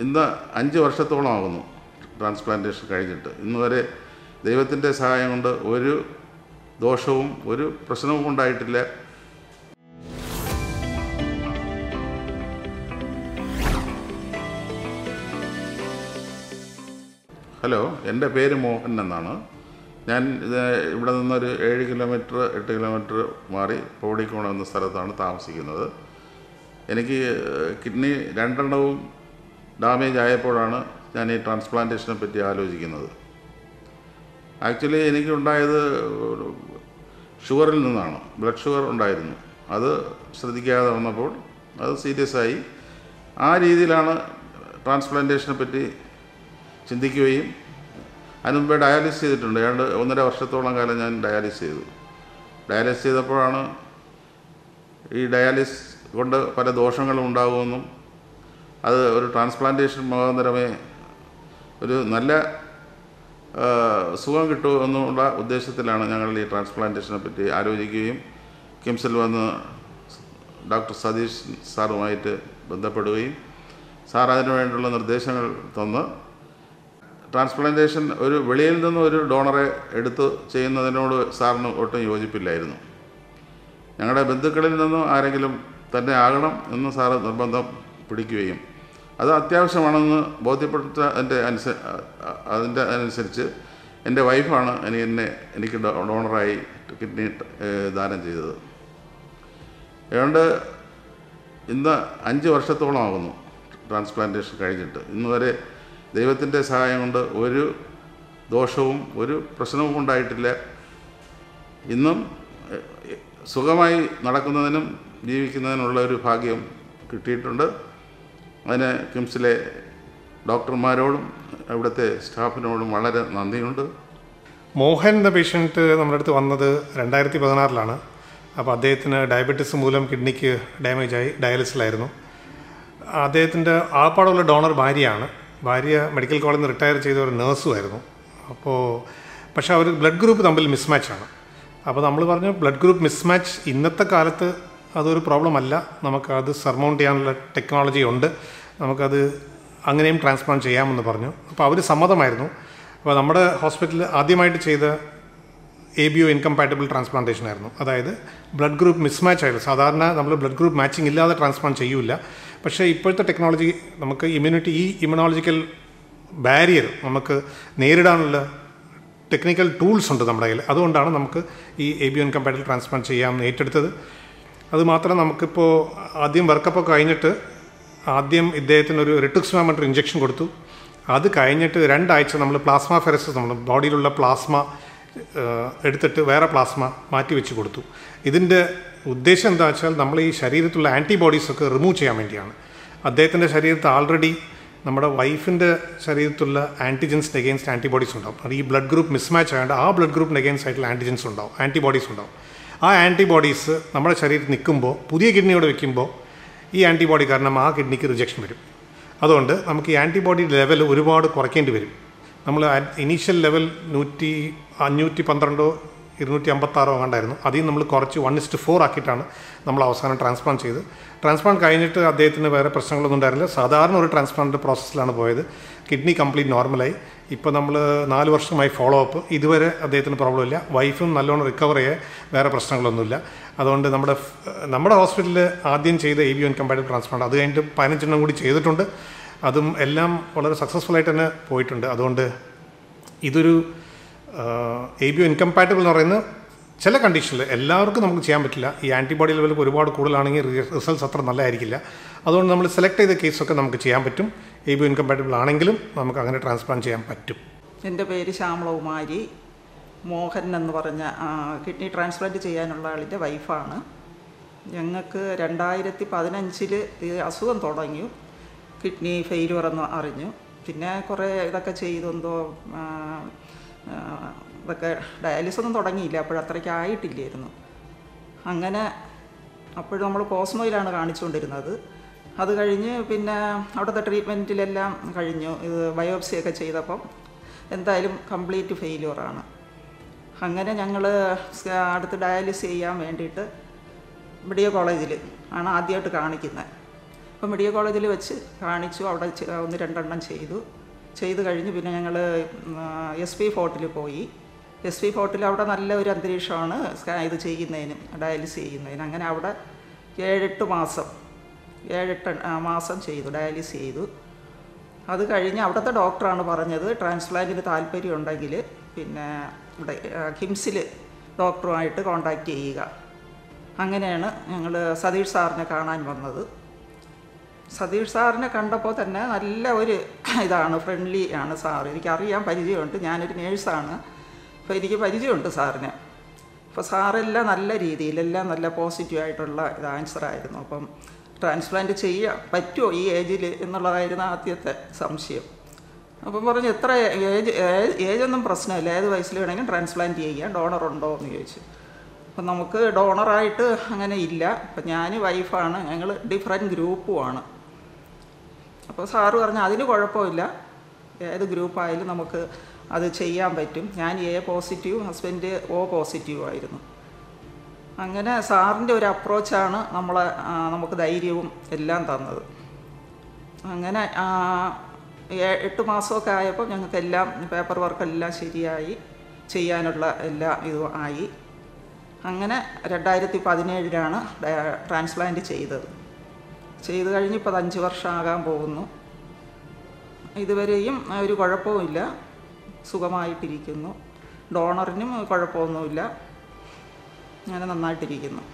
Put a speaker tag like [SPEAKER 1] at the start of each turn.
[SPEAKER 1] ഇന്ന് അഞ്ച് വർഷത്തോളമാകുന്നു ട്രാൻസ്പ്ലാന്റേഷൻ കഴിഞ്ഞിട്ട് ഇന്ന് വരെ ദൈവത്തിൻ്റെ സഹായം കൊണ്ട് ഒരു ദോഷവും ഒരു പ്രശ്നവും ഉണ്ടായിട്ടില്ല ഹലോ എൻ്റെ പേര് മോഹൻ എന്നാണ് ഞാൻ ഇത് ഇവിടെ നിന്നൊരു ഏഴ് കിലോമീറ്റർ എട്ട് കിലോമീറ്റർ മാറി പൗടിക്കോണം എന്ന സ്ഥലത്താണ് താമസിക്കുന്നത് എനിക്ക് കിഡ്നി രണ്ടെണ്ണവും ഡാമേജ് ആയപ്പോഴാണ് ഞാൻ ഈ ട്രാൻസ്പ്ലാന്റേഷനെ പറ്റി ആലോചിക്കുന്നത് ആക്ച്വലി എനിക്കുണ്ടായത് ഷുഗറിൽ നിന്നാണ് ബ്ലഡ് ഷുഗർ ഉണ്ടായിരുന്നു അത് ശ്രദ്ധിക്കാതെ വന്നപ്പോൾ അത് സീരിയസ് ആയി ആ രീതിയിലാണ് ട്രാൻസ്പ്ലാന്റേഷനെ പറ്റി ചിന്തിക്കുകയും അതിന് മുമ്പേ ഡയാലിസ് ചെയ്തിട്ടുണ്ട് ഏതാണ്ട് ഒന്നര വർഷത്തോളം കാലം ഞാൻ ഡയാലിസ് ചെയ്തു ഡയാലിസ് ചെയ്തപ്പോഴാണ് ഈ ഡയാലിസ് കൊണ്ട് പല ദോഷങ്ങളും ഉണ്ടാകുമെന്നും അത് ഒരു ട്രാൻസ്പ്ലാന്റേഷൻ മുഖാന്തരമേ ഒരു നല്ല ആ, സുഖം കിട്ടുമെന്നുള്ള ഉദ്ദേശത്തിലാണ് ഞങ്ങൾ ഈ ട്രാൻസ്പ്ലാന്റേഷനെ പറ്റി ആലോചിക്കുകയും കിംസിൽ വന്ന് ഡോക്ടർ സതീഷ് സാറുമായിട്ട് ബന്ധപ്പെടുകയും സാർ അതിനു വേണ്ടിയുള്ള നിർദ്ദേശങ്ങൾ തന്ന് ട്രാൻസ്പ്ലാന്റേഷൻ ഒരു വെളിയിൽ നിന്ന് ഒരു ഡോണറെ എടുത്ത് ചെയ്യുന്നതിനോട് സാറിന് ഒട്ടും യോജിപ്പില്ലായിരുന്നു ഞങ്ങളുടെ ബന്ധുക്കളിൽ നിന്നും ആരെങ്കിലും തന്നെ ആകണം എന്ന് സാറ് നിർബന്ധം പിടിക്കുകയും അത് അത്യാവശ്യമാണെന്ന് ബോധ്യപ്പെട്ട എൻ്റെ അനുസ അതിൻ്റെ അനുസരിച്ച് എൻ്റെ വൈഫാണ് എനിക്ക് എന്നെ എനിക്ക് ഡോ- ഡോണറായി കിഡ്നി ഏഹ്, ദാനം ചെയ്തത് അതുകൊണ്ട് ഇന്ന് അഞ്ച് വർഷത്തോളമാകുന്നു ട്രാൻസ്പ്ലാന്റേഷൻ കഴിഞ്ഞിട്ട് ഇന്ന് വരെ ദൈവത്തിൻ്റെ സഹായം കൊണ്ട് ഒരു ദോഷവും ഒരു പ്രശ്നവും ഉണ്ടായിട്ടില്ല ഇന്നും എ- സുഖമായി നടക്കുന്നതിനും ജീവിക്കുന്നതിനുള്ള ഒരു ഭാഗ്യം കിട്ടിയിട്ടുണ്ട് അതിന് കിംസിലെ ഡോക്ടർമാരോടും ഇവിടുത്തെ സ്റ്റാഫിനോടും വളരെ നന്ദിയുണ്ട്
[SPEAKER 2] മോഹൻ എന്ന പേഷ്യൻറ്റ് നമ്മുടെ അടുത്ത് വന്നത് രണ്ടായിരത്തി പതിനാറിലാണ് അപ്പോൾ അദ്ദേഹത്തിന് ഡയബറ്റീസ് മൂലം കിഡ്നിക്ക് ഡാമേജ് ആയി ഡയാലിസിലായിരുന്നു അദ്ദേഹത്തിൻ്റെ ആപ്പാടുള്ള ഡോണർ ഭാര്യയാണ് ഭാര്യ മെഡിക്കൽ കോളേജിൽ നിന്ന് റിട്ടയർ ചെയ്ത ഒരു നേഴ്സുമായിരുന്നു അപ്പോൾ പക്ഷേ അവർ ബ്ലഡ് ഗ്രൂപ്പ് തമ്മിൽ മിസ്മാച്ചാണ് അപ്പോൾ നമ്മൾ പറഞ്ഞു ബ്ലഡ് ഗ്രൂപ്പ് മിസ്മാച്ച് ഇന്നത്തെ കാലത്ത് അതൊരു പ്രോബ്ലം അല്ല നമുക്കത് സർമൗണ്ട് ചെയ്യാനുള്ള ടെക്നോളജി ഉണ്ട് നമുക്കത് അങ്ങനെയും ട്രാൻസ്പ്ലാന്റ് ചെയ്യാമെന്ന് പറഞ്ഞു അപ്പോൾ അവർ സമ്മതമായിരുന്നു അപ്പോൾ നമ്മുടെ ഹോസ്പിറ്റലിൽ ആദ്യമായിട്ട് ചെയ്ത A B O incompatible transplantation ആയിരുന്നു അതായത് ബ്ലഡ് ഗ്രൂപ്പ് മിസ്മാച്ച് ആയിരുന്നു സാധാരണ നമ്മൾ ബ്ലഡ് ഗ്രൂപ്പ് മാച്ചിങ് ഇല്ലാതെ ട്രാൻസ്പ്ലാന്റ് ചെയ്യൂല പക്ഷേ ഇപ്പോഴത്തെ ടെക്നോളജി നമുക്ക് ഇമ്മ്യൂണിറ്റി ഈ ഇമ്മ്യൂണോളജിക്കൽ ബാരിയർ നമുക്ക് നേരിടാനുള്ള ടെക്നിക്കൽ ടൂൾസ് ഉണ്ട് നമ്മുടെ കയ്യിൽ അതുകൊണ്ടാണ് നമുക്ക് ഈ A B O incompatible transplant ചെയ്യാമെന്ന് ഏറ്റെടുത്തത് അതുമാത്രം നമുക്കിപ്പോൾ ആദ്യം വർക്കപ്പ് കഴിഞ്ഞിട്ട് ആദ്യം ഇദ്ദേഹത്തിന് ഒരു റിട്ടുക്സ്മാം പറഞ്ഞൊരു ഇഞ്ചക്ഷൻ കൊടുത്തു അത് കഴിഞ്ഞിട്ട് രണ്ടാഴ്ച നമ്മൾ പ്ലാസ്മ ഫെറസിസ് നമ്മൾ ബോഡിയിലുള്ള പ്ലാസ്മ എടുത്തിട്ട് വേറെ പ്ലാസ്മ മാറ്റി വെച്ച് കൊടുത്തു ഇതിൻ്റെ ഉദ്ദേശം എന്താ വെച്ചാൽ നമ്മൾ ഈ ശരീരത്തിലുള്ള ആൻറ്റിബോഡീസ് ഒക്കെ റിമൂവ് ചെയ്യാൻ വേണ്ടിയാണ് അദ്ദേഹത്തിൻ്റെ ശരീരത്തിൽ ആൾറെഡി നമ്മുടെ വൈഫിൻ്റെ ശരീരത്തിലുള്ള ആൻറ്റിജൻസിന് എഗെയിൻസ്റ്റ് ആൻറ്റിബോഡീസ് ഉണ്ടാവും അത് ഈ ബ്ലഡ് ഗ്രൂപ്പ് മിസ്മാച്ച് ആയതുകൊണ്ട് ആ ബ്ലഡ് ഗ്രൂപ്പിന് എഗെയിൻസ്റ്റ് ആയിട്ടുള്ള ആൻറ്റിജൻസ് ഉണ്ടാവും ആൻറ്റിബോഡീസ് ഉണ്ടാവും ആ ആൻറ്റിബോഡീസ് നമ്മുടെ ശരീരത്തിൽ നിൽക്കുമ്പോൾ പുതിയ കിഡ്നിയോട് വെക്കുമ്പോൾ ഈ ആൻറ്റിബോഡി കാരണം ആ കിഡ്നിക്ക് റിജക്ഷൻ വരും അതുകൊണ്ട് നമുക്ക് ഈ ആൻറ്റിബോഡി ലെവൽ ഒരുപാട് കുറയ്ക്കേണ്ടി വരും നമ്മൾ ഇനീഷ്യൽ ലെവൽ നൂറ്റി അഞ്ഞൂറ്റി പന്ത്രണ്ടോ ഇരുന്നൂറ്റി അമ്പത്താറോ കണ്ടായിരുന്നു അതിൽ നിന്ന് നമ്മൾ കുറച്ച് വൺ ഇസ്റ്റ് ഫോർ ആക്കിയിട്ടാണ് നമ്മൾ അവസാനം ട്രാൻസ്പ്ലാന്റ് ചെയ്ത് ട്രാൻസ്പ്ലാന്റ് കഴിഞ്ഞിട്ട് അദ്ദേഹത്തിന് വേറെ പ്രശ്നങ്ങളൊന്നും ഉണ്ടായിരുന്നില്ല സാധാരണ ഒരു ട്രാൻസ്പ്ലാന്റ് പ്രോസസ്സിലാണ് പോയത് കിഡ്നി കംപ്ലീറ്റ് നോർമലായി ഇപ്പോൾ നമ്മൾ നാല് വർഷമായി ഫോളോ അപ്പ് ഇതുവരെ അദ്ദേഹത്തിന് പ്രോബ്ലം ഇല്ല വൈഫും നല്ലോണം റിക്കവർ ചെയ്യാൻ വേറെ പ്രശ്നങ്ങളൊന്നുമില്ല അതുകൊണ്ട് നമ്മുടെ നമ്മുടെ ഹോസ്പിറ്റലിൽ ആദ്യം ചെയ്ത A B O compatible transplant അത് കഴിഞ്ഞിട്ട് പതിനഞ്ചെണ്ണം കൂടി ചെയ്തിട്ടുണ്ട് അതും എല്ലാം വളരെ സക്സസ്ഫുൾ ആയിട്ട് തന്നെ പോയിട്ടുണ്ട് അതുകൊണ്ട് ഇതൊരു എ ബി ഒ ഇൻകമ്പാറ്റബിൾ എന്ന് പറയുന്നത് ചില കണ്ടീഷനിൽ എല്ലാവർക്കും നമുക്ക് ചെയ്യാൻ പറ്റില്ല ഈ ആൻറ്റിബോഡി ലെവൽ ഒരുപാട് കൂടുതലാണെങ്കിൽ റിസൾട്ട്സ് അത്ര നല്ലതായിരിക്കില്ല അതുകൊണ്ട് നമ്മൾ സെലക്ട് ചെയ്ത കേസൊക്കെ നമുക്ക് ചെയ്യാൻ പറ്റും എ ബി ഒ ഇൻകമ്പാറ്റബിൾ ആണെങ്കിലും നമുക്ക് അങ്ങനെ ട്രാൻസ്പ്ലാന്റ് ചെയ്യാൻ പറ്റും
[SPEAKER 3] എൻ്റെ പേര് ശ്യാമളകുമാരി മോഹൻ എന്ന് പറഞ്ഞ ആ, കിഡ്നി ട്രാൻസ്പ്ലാന്റ് ചെയ്യാനുള്ള ആളിൻ്റെ വൈഫാണ് ഞങ്ങൾക്ക് രണ്ടായിരത്തി പതിനഞ്ചിൽ ഈ അസുഖം തുടങ്ങി കിഡ്നി ഫെയിലുവർ എന്ന് അറിഞ്ഞു പിന്നെ കുറേ ഇതൊക്കെ ചെയ്തെന്തോ ആ, ആ, ഇതൊക്കെ ഡയാലിസ് ഒന്നും തുടങ്ങിയില്ല അപ്പോഴത്രയ്ക്ക് ആയിട്ടില്ലായിരുന്നു അങ്ങനെ അപ്പോഴും നമ്മൾ കോസ്മോയിലാണ് കാണിച്ചുകൊണ്ടിരുന്നത് അത് കഴിഞ്ഞ് പിന്നെ അവിടുത്തെ ട്രീറ്റ്മെൻറ്റിലെല്ലാം കഴിഞ്ഞു ഇത് ബയോപ്സിയൊക്കെ ചെയ്തപ്പം എന്തായാലും കംപ്ലീറ്റ് ഫെയിലിയറാണ് അങ്ങനെ ഞങ്ങൾ അടുത്ത് ഡയാലിസ് ചെയ്യാൻ വേണ്ടിയിട്ട് മെഡിക്കൽ കോളേജിൽ ആണ് ആദ്യമായിട്ട് കാണിക്കുന്നത് അപ്പം മെഡിക്കൽ കോളേജിൽ വെച്ച് കാണിച്ചു അവിടെ ചെ- ഒന്ന് രണ്ടെണ്ണം ചെയ്തു ചെയ്ത് കഴിഞ്ഞ് പിന്നെ ഞങ്ങൾ എസ് പി ഫോർട്ടിൽ പോയി എസ് പി ഫോർട്ടിൽ അവിടെ നല്ല ഒരു അന്തരീക്ഷമാണ് സ്കാ ഇത് ചെയ്യുന്നതിനും ഡയാലിസിസ് ചെയ്യുന്നതിനും അങ്ങനെ അവിടെ ഏഴെട്ട് മാസം ഏഴെട്ട് ആ, മാസം ചെയ്തു ഡയാലിസിസ് ചെയ്തു അത് കഴിഞ്ഞ് അവിടുത്തെ ഡോക്ടറാണ് പറഞ്ഞത് ട്രാൻസ്പ്ലാന്റിന് താല്പര്യം ഉണ്ടെങ്കിൽ പിന്നെ ഇവിടെ കിംസിൽ ഡോക്ടറുമായിട്ട് കോണ്ടാക്ട് ചെയ്യുക അങ്ങനെയാണ് ഞങ്ങൾ സതീഷ് സാറിനെ കാണാൻ വന്നത് സതീഷ് സാറിനെ കണ്ടപ്പോൾ തന്നെ നല്ല ഒരു ഇതാണ് ഫ്രണ്ട്ലി ആണ് സാർ എനിക്കറിയാൻ പരിചയമുണ്ട് ഞാനൊരു നേഴ്സാണ് അപ്പോൾ എനിക്ക് പരിചയമുണ്ട് സാറിന് അപ്പോൾ സാറെല്ലാം നല്ല രീതിയിൽ എല്ലാം നല്ല പോസിറ്റീവായിട്ടുള്ള ഇത് ആൻസറായിരുന്നു അപ്പം ട്രാൻസ്പ്ലാന്റ് ചെയ്യാൻ പറ്റുമോ ഈ ഏജിൽ എന്നുള്ളതായിരുന്നു ആദ്യത്തെ സംശയം അപ്പം പറഞ്ഞു എത്ര ഏജ് ഏ- ഏജൊന്നും പ്രശ്നമില്ല ഏത് വയസ്സിൽ വേണമെങ്കിലും ട്രാൻസ്പ്ലാന്റ് ചെയ്യാം ഡോണർ ഉണ്ടോ എന്ന് ചോദിച്ചു അപ്പം നമുക്ക് ഡോണറായിട്ട് അങ്ങനെ ഇല്ല അപ്പം ഞാൻ വൈഫാണ് ഞങ്ങൾ ഡിഫറെൻറ്റ് ഗ്രൂപ്പുമാണ് അപ്പോൾ സാറ് പറഞ്ഞു അതിന് കുഴപ്പമില്ല ഏത് ഗ്രൂപ്പായാലും നമുക്ക് അത് ചെയ്യാൻ പറ്റും ഞാൻ A positive husband O positive ആയിരുന്നു അങ്ങനെ സാറിൻ്റെ ഒരു അപ്രോച്ചാണ് നമ്മളെ ആ, നമുക്ക് ധൈര്യവും എല്ലാം തന്നത് അങ്ങനെ ആ, ഏ- എട്ട് മാസമൊക്കെ ആയപ്പോൾ ഞങ്ങൾക്കെല്ലാം പേപ്പർ വർക്കെല്ലാം ശരിയായി ചെയ്യാനുള്ള എല്ലാ ഇതും ആയി അങ്ങനെ രണ്ടായിരത്തി പതിനേഴിലാണ് ട്രാൻസ്പ്ലാന്റ് ചെയ്തത് ചെയ്ത് കഴിഞ്ഞ് ഇപ്പോൾ അഞ്ച് വർഷമാകാൻ പോകുന്നു ഇതുവരെയും ഒരു കുഴപ്പവുമില്ല സുഖമായിട്ടിരിക്കുന്നു ഡോണറിനും കുഴപ്പമൊന്നുമില്ല അങ്ങനെ നന്നായിട്ടിരിക്കുന്നു